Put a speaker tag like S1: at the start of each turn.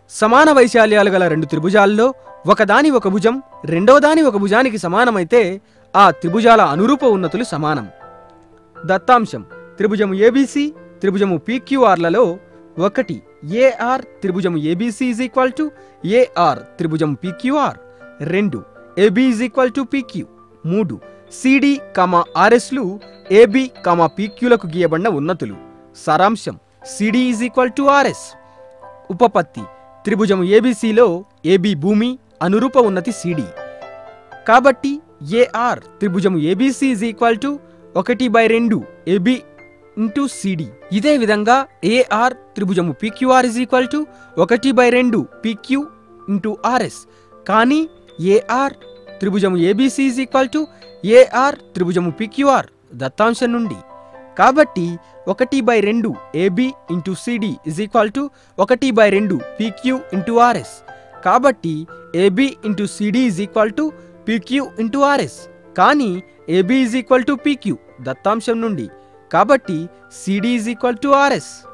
S1: సమాన వైశాల్యాలు గల రెండు త్రిభుజాల్లో ఒకదాని ఒక భుజం రెండవదాని ఒక భుజానికి సమానమైతే ఆ త్రిభుజాల అనురూప ఉన్నతులు సమానం దత్తాంశం త్రిభుజము ఏబీసీ త్రిభుజము పీక్యూఆర్లలో ఒకటి ఏఆర్ త్రిభుజము ABC is equal to AR త్రిభుజం పీక్యూఆర్ రెండు AB is equal to PQ మూడు సిడి కమ ఆర్ఎస్లు ఏబి కమ పీక్యూలకు గీయబడిన ఉన్నతులు సారాంశం CD is equal to RS ఉపపత్తి త్రిభుజం ఏబీసీలో ఏబి భూమి అనురూప ఉన్నతి సిడి కాబట్టి ఏఆర్ త్రిభుజం ఏబీసీ ఈజ్ ఈక్వల్ టు ఒకటి బై రెండు ఏబి ఇంటూ సిడి ఇదే విధంగా ఏఆర్ త్రిభుజము పీక్యూఆర్ ఇజ్ ఈక్వల్ టు ఒకటి బై రెండు పీక్యూ ఇంటూ ఆర్ఎస్ కానీ ఏఆర్ త్రిభుజము ABC is equal to AR త్రిభుజము పీక్యూఆర్ దత్తాంశం నుండి కాబట్టి ఒకటి బై రెండు AB into CD is equal to ఒకటి బై రెండు పీక్యూ ఇంటూ ఆర్ఎస్ కాబట్టి AB into CD is equal to PQ into RS కానీ AB is equal to PQ దత్తాంశం నుండి కాబట్టి CD is equal to RS